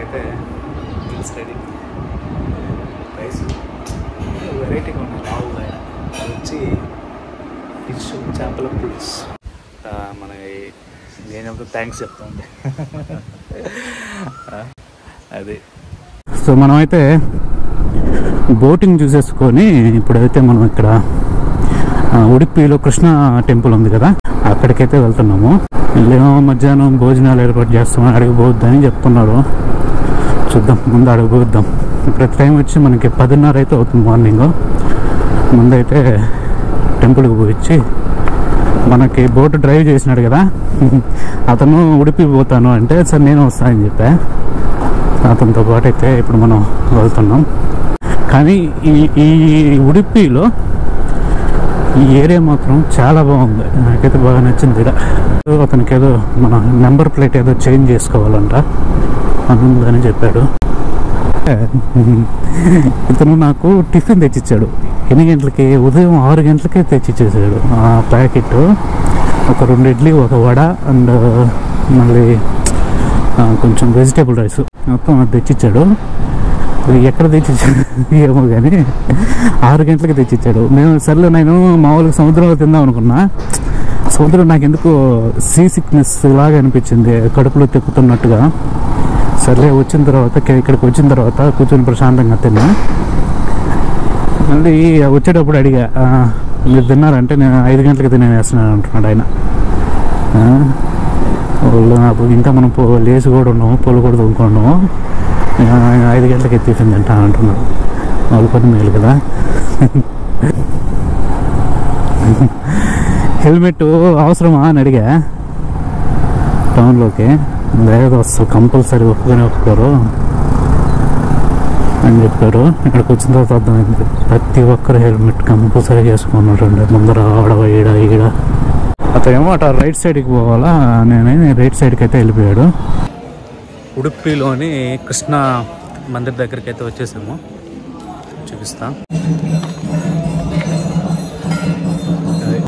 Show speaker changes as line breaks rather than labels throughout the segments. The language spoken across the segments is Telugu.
అయితే మీల్స్ రెడీ రైస్ వెరైటీగా ఉన్నాయి లావుగా అది వచ్చి ఫిష్ చేపల పులుసు ఆ, మన ఈ- నేను చెప్తా థ్యాంక్స్ చెప్తాండి అది
సో మనమైతే బోటింగ్ చూసేసుకొని ఇప్పుడైతే మనం ఇక్కడ ఆ, ఉడిపిలో కృష్ణ టెంపుల్ ఉంది కదా అక్కడికైతే వెళ్తున్నాము వెళ్ళేమో మధ్యాహ్నం భోజనాలు ఏర్పాటు చేస్తామని అడిగిపోవద్దని చెప్తున్నారు చూద్దాం ముందు అడిగిపోద్దాం ప్రతి టైం వచ్చి మనకి పదిన్నర అయితే అవుతుంది మార్నింగ్ ముందైతే టెంపుల్కి పోయిచ్చి మనకి బోట్ డ్రైవ్ చేసినాడు కదా అతను ఉడిపి పోతాను అంటే సార్ నేను వస్తానని చెప్పా అతనితో పాటు అయితే ఇప్పుడు మనం వెళ్తున్నాం కానీ ఈ ఈ ఉడిపిలో ఈ ఏరియా మాత్రం చాలా బాగుంది నాకైతే బాగా నచ్చింది ఇక్కడ అతనికి ఏదో మన నెంబర్ ప్లేట్ ఏదో చేంజ్ చేసుకోవాలంట అని ఉందని చెప్పాడు ఇతను నాకు టిఫిన్ తెచ్చిచ్చాడు ఎన్ని గంటలకి ఉదయం ఆరు గంటలకే తెచ్చిచ్చేసాడు ఆ ప్యాకెట్ ఒక రెండు ఇడ్లీ ఒక వడ అండ్ మళ్ళీ ఆ, కొంచెం వెజిటేబుల్ రైస్ మొత్తం అది తెచ్చిచ్చాడు అది ఎక్కడ తెచ్చిచ్చాడు ఏమో కానీ ఆరు గంటలకి తెచ్చిచ్చాడు మేము సర్లే నేను మామూలుగా సముద్రంలో తిందాం అనుకున్నా సముద్రం నాకు ఎందుకు సీ సిక్నెస్ లాగా అనిపించింది కడుపులో తిప్పుతున్నట్టుగా సర్లే వచ్చిన తర్వాత కే- ఇక్కడికి వచ్చిన తర్వాత కూర్చొని ప్రశాంతంగా తిన్నా మళ్ళీ వచ్చేటప్పుడు అడిగా "ఆ, మీరు తిన్నారంటే నేను ఐదు గంటలకి తినేస్తున్నాను అంటున్నాడు ఆయన ఆ, వాళ్ళు అప్పుడు ఇంకా మనం పో లేచి కూడా ఉన్నాము పొలు కూడా తొనుకున్నాము ఆయన ఐదు గంటలకి ఎత్తిఫిన్ తింటా అంటున్నాడు వాళ్ళు పని మేలు కదా హెల్మెట్ అవసరమా అని అడిగా టౌన్లోకి లేదు అసలు కంపల్సరీ ఒప్పుకొని ఒప్పుకోరు అని చెప్పారు ఇక్కడికి వచ్చిన తర్వాత అర్థమైంది ప్రతి ఒక్కరు హెల్మెట్ కంపల్సరీ చేసుకున్నారు ముందర ఆడ ఈడ ఈడ అతనేమో అటు రైట్ సైడ్కి పోవాలా నేను రైట్ సైడ్కి అయితే వెళ్ళిపోయాడు
ఉడుపిలోని కృష్ణ మందిర్ దగ్గరికి అయితే వచ్చేసాము చూపిస్తా అది.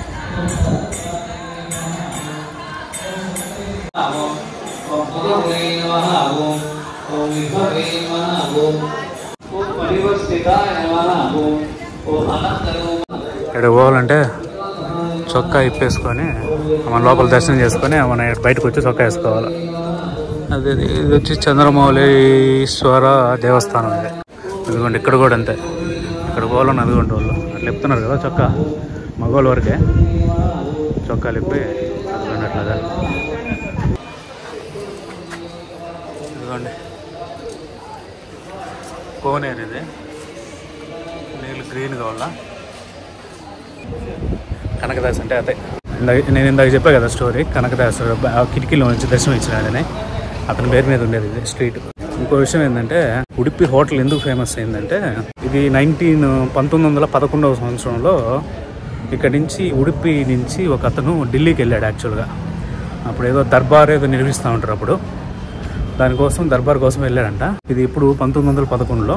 ఓం పురుషే నమః ఓం ఓం విభవే నమః ఓం ఓం పరివర్తితాయ నమః ఓం ఓం అనంతరో
ఇక్కడ పోవాలంటే చొక్కా ఇప్పేసుకొని మన లోపల దర్శనం చేసుకొని మన బయటకు వచ్చి చొక్కా వేసుకోవాలి అది ఇది వచ్చి చంద్రమౌళీశ్వర దేవస్థానం ఇది ఇదిగోండి ఇక్కడ కూడా అంతే ఇక్కడ పోవాలని అదిగోండి వాళ్ళు అట్లా చెప్తున్నారు కదా చొక్కా మగవాళ్ళ వరకే చొక్కాలు ఇప్పి అదిగోండి అట్లాగా ఇదిగోండి కోనేరు ఇది నీళ్ళు గ్రీన్ కావాలా కనకదాస్ అంటే అదే ఇందాక నేను ఇందాక చెప్పా కదా స్టోరీ కనకదాస్ బ- ఆ కిటికీలో నుంచి దర్శనం ఇచ్చినాడని అతని పేరు మీద ఉండేది ఇది స్ట్రీట్ ఇంకో విషయం ఏంటంటే ఉడిపి హోటల్ ఎందుకు ఫేమస్ అయిందంటే ఇది నైన్టీన్ పంతొమ్మిది వందల పదకొండవ సంవత్సరంలో ఇక్కడ నుంచి ఉడిపి నుంచి ఒక అతను ఢిల్లీకి వెళ్ళాడు యాక్చువల్గా అప్పుడు ఏదో దర్బార్ ఏదో నిర్మిస్తూ ఉంటారు అప్పుడు దానికోసం దర్బార్ కోసం వెళ్ళాడంట ఇది ఇప్పుడు పంతొమ్మిది వందల పదకొండులో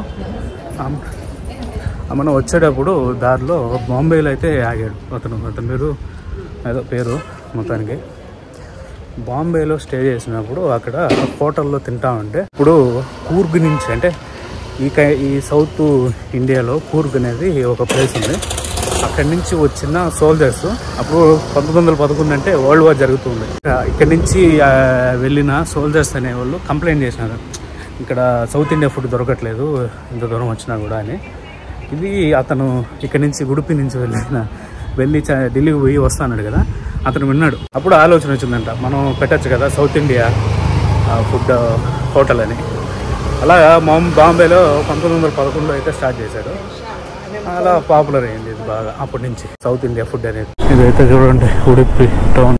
మనం వచ్చేటప్పుడు దారిలో బాంబేలో అయితే ఆగాడు అతను అతని పేరు ఏదో పేరు మొత్తానికి బాంబేలో స్టే చేసినప్పుడు అక్కడ హోటల్లో తింటా ఉంటే ఇప్పుడు కూర్గ్ నుంచి అంటే ఈ కై ఈ సౌత్ ఇండియాలో కూర్గ్ అనేది ఒక ప్లేస్ ఉంది అక్కడి నుంచి వచ్చిన సోల్జర్స్ అప్పుడు పంతొమ్మిది వందల పదకొండు అంటే వరల్డ్ వార్ జరుగుతుంది ఇక్కడ నుంచి ఆ, వెళ్ళిన సోల్జర్స్ అనేవాళ్ళు కంప్లైంట్ చేసినారు ఇక్కడ సౌత్ ఇండియా ఫుడ్ దొరకట్లేదు ఇంత దూరం వచ్చినా కూడా అని ఇది అతను ఇక్కడ నుంచి ఉడుపి నుంచి వెళ్ళిన వెళ్ళి చ- ఢిల్లీకి పోయి వస్తాన్నాడు కదా అతను విన్నాడు అప్పుడు ఆలోచన వచ్చిందంట మనం పెట్టచ్చు కదా సౌత్ ఇండియా ఆ, ఫుడ్ హోటల్ అని అలా మామ్ బాంబేలో పంతొమ్మిది వందల పదకొండులో అయితే స్టార్ట్ చేశాడు అలా పాపులర్ అయింది ఇది బాగా అప్పటి నుంచి సౌత్ ఇండియా ఫుడ్ అనేది
ఇదైతే చూడండి ఉడిపి టౌన్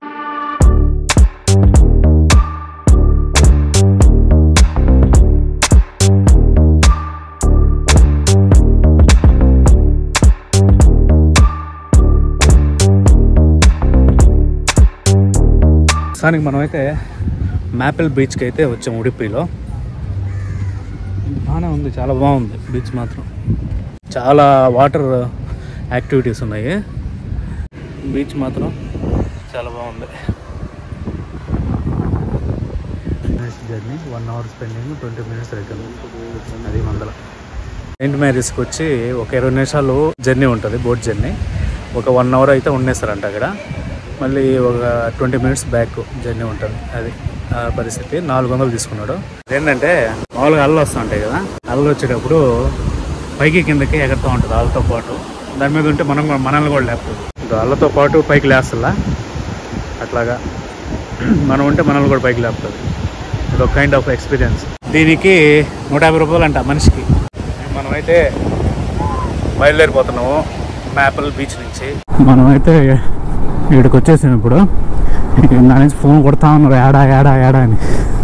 ప్రస్తుతానికి మనమైతే మ్యాపిల్ బీచ్కి అయితే వచ్చాం ఉడిపిలో బాగానే ఉంది చాలా బాగుంది బీచ్ మాత్రం చాలా వాటర్ యాక్టివిటీస్ ఉన్నాయి బీచ్ మాత్రం చాలా బాగుంది journey one hour spending twenty minutes return అది వందల సెయింట్ మ్యారీస్కి వచ్చి ఒక ఇరవై నిమిషాలు జర్నీ ఉంటుంది బోట్ జర్నీ ఒక వన్ అవర్ అయితే ఉండేస్తారంట అక్కడ మళ్ళీ ఒక ట్వంటీ మినిట్స్ బ్యాక్ జర్నీ ఉంటుంది అది ఆ పరిస్థితి నాలుగు వందలు తీసుకున్నాడు ఏంటంటే మామూలుగా అల్లు వస్తూ ఉంటాయి కదా అల్లు వచ్చేటప్పుడు పైకి కిందకి ఎగురుతూ ఉంటుంది వాళ్ళతో పాటు దాని మీద ఉంటే మనం కూడా- మనల్ని కూడా లేపుతుంది ఇంకా వాళ్ళతో పాటు పైకి లేస్తలా అట్లాగా మనం ఉంటే మనల్ని కూడా పైకి లేపుతుంది ఇది ఒక కైండ్ ఆఫ్ ఎక్స్పీరియన్స్ దీనికి నూట యాభై రూపాయలు అంట మనిషికి మనమైతే బయలుదేరిపోతున్నాము మ్యాపల్ బీచ్ నుంచి
మనమైతే ఇక్కడికి వచ్చేసాం ఇప్పుడు నా నుంచి ఫోన్ కొడతా ఉన్నారు ఏడా ఏడా ఏడా అని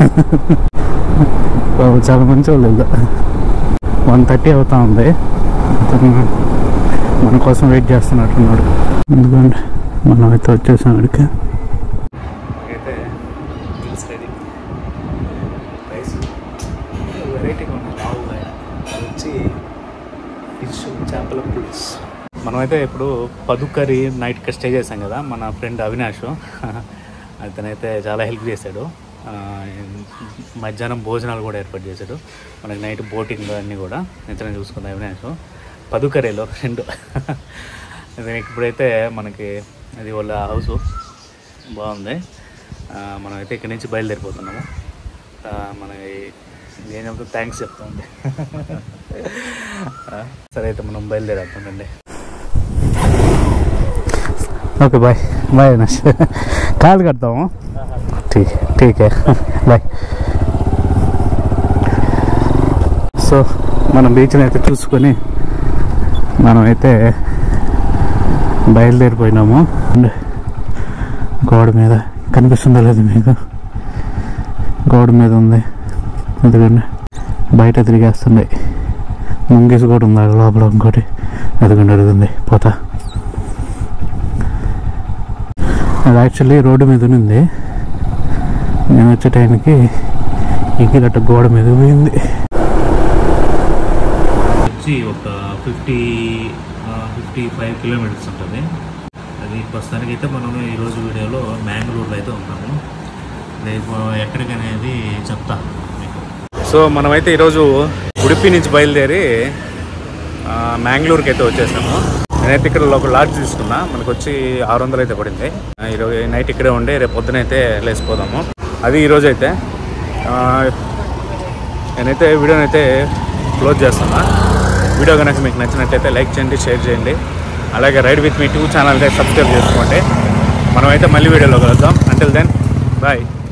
బాబు చాలా మంచి వాళ్ళు వీళ్ళు. వన్ థర్టీ అవుతా ఉంది అతను మన కోసం వెయిట్ చేస్తున్నట్టున్నాడు ఎందుకంటే మనం అయితే వచ్చేసాం ఇక్కడికి
అయితే మీల్స్ రెడీ రైస్ వెరైటీగా ఉన్నాయి బాగున్నాయి అది వచ్చి ఫిష్ చేపల పులుసు మనమైతే ఇప్పుడు పదుకరి నైట్కి స్టే చేసాం కదా మన ఫ్రెండ్ అవినాష్ అతనైతే చాలా హెల్ప్ చేశాడు ఆ, మధ్యాహ్నం భోజనాలు కూడా ఏర్పాటు చేశాడు మనకి నైట్ బోటింగ్ అన్నీ కూడా ఇతనే చూసుకుంది అవినాష్ పదుకరేలో ఫ్రెండ్ ఇది ఇప్పుడైతే మనకి అది వాళ్ళ హౌస్ బాగుంది ఆ, మనమైతే ఇక్కడి నుంచి బయలుదేరిపోతున్నాము ఆ, మన ఏం చెప్తా థ్యాంక్స్ చెప్తామండి ఆ, సరే అయితే మనం బయలుదేరేద్దామండి
okay bye bye Avinash call కడతాము ठीक है ठीक है బాయ్ సో మనం బీచ్ని అయితే చూసుకొని మనమైతే బయలుదేరిపోయినాము గోడ మీద కనిపిస్తుందో లేదు మీకు గోడ మీద ఉంది ఎందుకండి బయట తిరిగేస్తుంది ముంగేసి కూడా ఉంది అక్కడ లోపల ఇంకోటి ఎదుగుండి అడుగుంది పోతా అది యాక్చువల్లీ రోడ్డు మీద ఉంది నేను వచ్చే టైంకి ఎగిరట్ట గోడ మీద పోయింది
వచ్చి ఒక ఫిఫ్టీ ఫిఫ్టీ ఫైవ్ కిలోమీటర్స్ ఉంటుంది అది ప్రస్తుతానికి అయితే మనం ఈరోజు వీడియోలో మ్యాంగ్లూర్లో అయితే ఉన్నాము రేపు ఎక్కడికి అనేది చెప్తా మీకు సో మనమైతే ఈరోజు ఉడిపి నుంచి బయలుదేరి ఆ, మ్యాంగ్లూర్కి అయితే వచ్చేసాము నేనైతే ఇక్కడ ఒక లాడ్జ్ తీసుకున్నా మనకు వచ్చి ఆరు వందలు అయితే పడింది ఆ, ఈరోజు నైట్ ఇక్కడే ఉండి రేపు పొద్దున అయితే లేచిపోదాము అది ఈరోజు అయితే ఆ, నేనైతే వీడియోని అయితే క్లోజ్ చేస్తున్నా వీడియో కనుక మీకు నచ్చినట్లయితే లైక్ చేయండి షేర్ చేయండి అలాగే ride with me two channel అయితే సబ్స్క్రైబ్ చేసుకోండి మనమైతే మళ్ళీ వీడియోలో కలుద్దాం అంటిల్ దెన్ బాయ్